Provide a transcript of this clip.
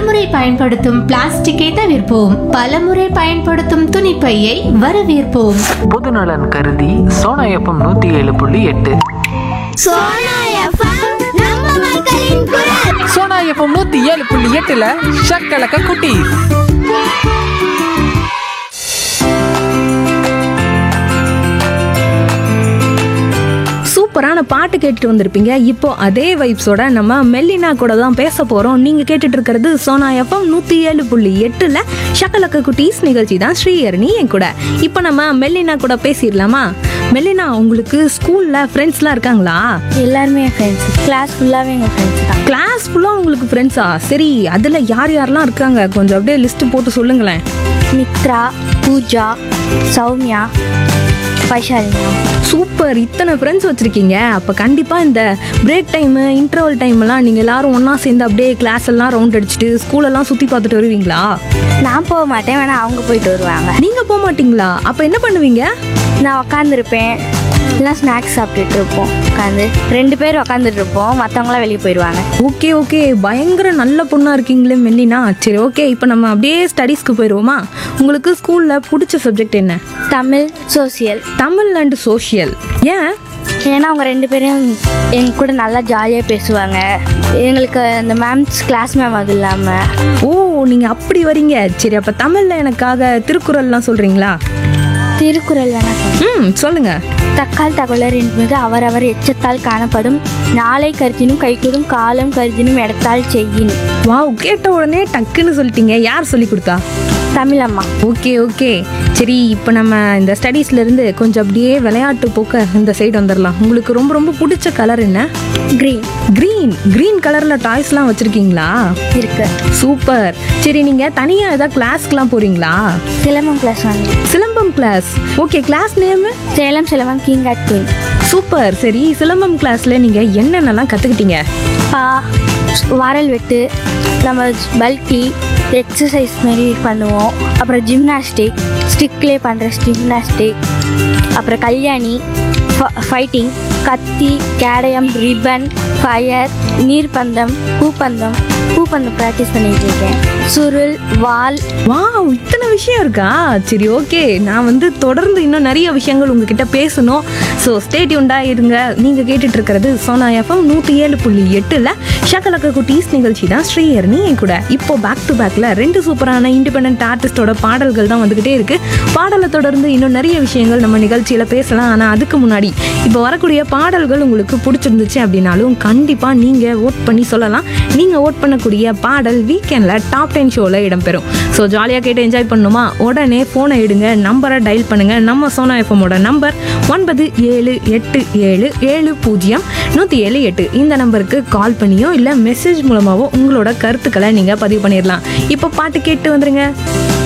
ஒருமுறை பயன்படுத்தும் பிளாஸ்டிக்கை தவிர்ப்போம் பலமுறை பயன்படுத்தும் துணிப்பையை வரவேற்போம் பொதுநலன் கருதி சோனா எஃப்எம் நூற்றி ஏழு புள்ளி எட்டு சோனா எஃப்எம் நம்ம மக்களின் குரல் சோனா எஃப்எம் நூத்தி ஏழு புள்ளி எட்டுல ஷக்கலக்க குட்டி சூப்பரான பாட்டு கேட்டுட்டு வந்திருப்பீங்க இப்போ அதே வைப்ஸோட நம்ம மெல்லினா கூட தான் பேச போறோம் நீங்க கேட்டுட்டு இருக்கிறது சோனா எஃப்எம் நூத்தி ஏழு புள்ளி எட்டுல ஷக்கலக்க குட்டீஸ் நிகழ்ச்சி தான் ஸ்ரீஹரணி என் கூட இப்போ நம்ம மெல்லினா கூட பேசிடலாமா மெல்லினா உங்களுக்கு ஸ்கூல்ல ஃப்ரெண்ட்ஸ்லாம் இருக்காங்களா எல்லாருமே என் ஃப்ரெண்ட்ஸ் கிளாஸ் ஃபுல்லாகவே எங்கள் ஃப்ரெண்ட்ஸ் தான் கிளாஸ் ஃபுல்லாக உங்களுக்கு ஃப்ரெண்ட்ஸா சரி அதில் யார் யாரெல்லாம் இருக்காங்க கொஞ்சம் அப்படியே லிஸ்ட் போட்டு சொல்லுங்களேன் மித்ரா பூஜா சௌமியா வைஷாலினி சூப்பர் இத்தனை ஃப்ரெண்ட்ஸ் வச்சுருக்கீங்க அப்போ கண்டிப்பாக இந்த பிரேக் டைமு இன்டர்வல் டைம்லாம் நீங்கள் எல்லாரும் ஒன்றா சேர்ந்து அப்படியே கிளாஸ் எல்லாம் ரவுண்ட் அடிச்சுட்டு ஸ்கூலெல்லாம் சுற்றி பார்த்துட்டு வருவீங்களா நான் போக மாட்டேன் வேணா அவங்க போயிட்டு வருவாங்க நீங்கள் போக மாட்டீங்களா அப்போ என்ன பண்ணுவீங்க நான் உக்காந்துருப்பேன் இல்லைனா ஸ்நாக்ஸ் சாப்பிட்டுட்டு இருப்போம் உட்காந்து ரெண்டு பேர் உக்காந்துட்டு இருப்போம் மற்றவங்களாம் வெளியே போயிடுவாங்க ஓகே ஓகே பயங்கர நல்ல பொண்ணாக இருக்கீங்களே மெல்லினா சரி ஓகே இப்போ நம்ம அப்படியே ஸ்டடீஸ்க்கு போயிடுவோமா உங்களுக்கு ஸ்கூலில் பிடிச்ச சப்ஜெக்ட் என்ன Tamil social Tamil and social ஏன் ஏன்னா அவங்க ரெண்டு பேரும் எங்க கூட நல்லா ஜாலியாக பேசுவாங்க எங்களுக்கு அந்த மேம்ஸ் கிளாஸ் மேம் அது இல்லாமல் ஓ நீங்கள் அப்படி வரீங்க சரி அப்போ தமிழில் எனக்காக திருக்குறள்லாம் சொல்கிறீங்களா திருக்குறள் வேணா சொல்றேன். ம் சொல்லுங்கள் தக்கால் தகவலர் என்பது அவரவர் எச்சத்தால் காணப்படும் நாளை கருத்தினும் கைகூடும் காலம் கருதினும் இடத்தால் செய்யின் வாவ் கேட்ட உடனே டக்குன்னு சொல்லிட்டீங்க யார் சொல்லி கொடுத்தா தமிழம்மா ஓகே ஓகே சரி இப்போ நம்ம இந்த ஸ்டடீஸ்ல இருந்து கொஞ்சம் அப்படியே விளையாட்டு போக்க இந்த சைடு வந்துடலாம் உங்களுக்கு ரொம்ப ரொம்ப பிடிச்ச கலர் என்ன கிரீன் க்ரீன் க்ரீன் கலர்ல டாய்ஸ்லாம் வச்சிருக்கீங்களா இருக்கு சூப்பர் சரி நீங்க தனியா ஏதாவது கிளாஸ்க்குலாம் போறீங்களா சிலம்பம் கிளாஸ் வந்து Silambam class okay class name Salem Silambam king at queen super சரி சிலம்பம் கிளாஸ்ல நீங்க என்னென்னலாம் கத்துக்கிட்டீங்க பா வாரல் வெட்டு நம்ம பல்கி எக்ஸசைஸ் மாதிரி பண்ணுவோம் அப்புறம் ஜிம்னாஸ்டிக் ஸ்டிக்லே பண்ணுற ஜிம்னாஸ்டிக் அப்புறம் கல்யாணி ஃபைட்டிங் கத்தி கேடயம் ரிப்பன் ஃபயர் நீர்ப்பந்தம் பூப்பந்தம் பூப்பந்தம் ப்ராக்டிஸ் பண்ணிட்டு இருக்கேன் சுருள் வால் வாவ் இத்தனை விஷயம் இருக்கா சரி ஓகே நான் வந்து தொடர்ந்து இன்னும் நிறைய விஷயங்கள் உங்ககிட்ட பேசணும் ஸோ ஸ்டேட்யூண்டா இருங்க நீங்க கேட்டுட்டு இருக்கிறது சோனா எஃப்எம் நூற்றி ஏழு புள்ளி எட்டுல ஷக்கலக்க குட்டீஸ் நிகழ்ச்சி தான் ஸ்ரீஹரணி என் கூட இப்போ பேக் டு பேக்ல ரெண்டு சூப்பரான இண்டிபெண்ட் ஆர்டிஸ்டோட பாடல்கள் தான் வந்துகிட்டே இருக்கு பாடலை தொடர்ந்து இன்னும் நிறைய விஷயங்கள் நம்ம நிகழ்ச்சியில பேசலாம் ஆனா அதுக்கு முன்னாடி இப்போ வரக்கூடிய பாடல்கள் உங்களுக்கு பிடிச்சிருந்துச்சு அப்படின்னாலும் கண்டிப்பா நீங்க ஓட் பண்ணி சொல்லலாம் நீங்க ஓட் பண்ணக்கூடிய பாடல் வீக்கெண்ட்ல டாப் டென் ஷோல இடம்பெறும் ஸோ ஜாலியாக கேட்டு என்ஜாய் பண்ணணுமா உடனே ஃபோனை எடுங்க நம்பரை டயல் பண்ணுங்க நம்ம சோனா எஃப்எம்மோட நம்பர் ஒன்பது ஏழு எட்டு ஏழு ஏழு பூஜ்ஜியம் நூற்றி ஏழு எட்டு இந்த நம்பருக்கு கால் பண்ணியோ இல்லை மெசேஜ் மூலமாவோ உங்களோட கருத்துக்களை நீங்கள் பதிவு பண்ணிடலாம் இப்போ பாட்டு கேட்டு வந்துருங்க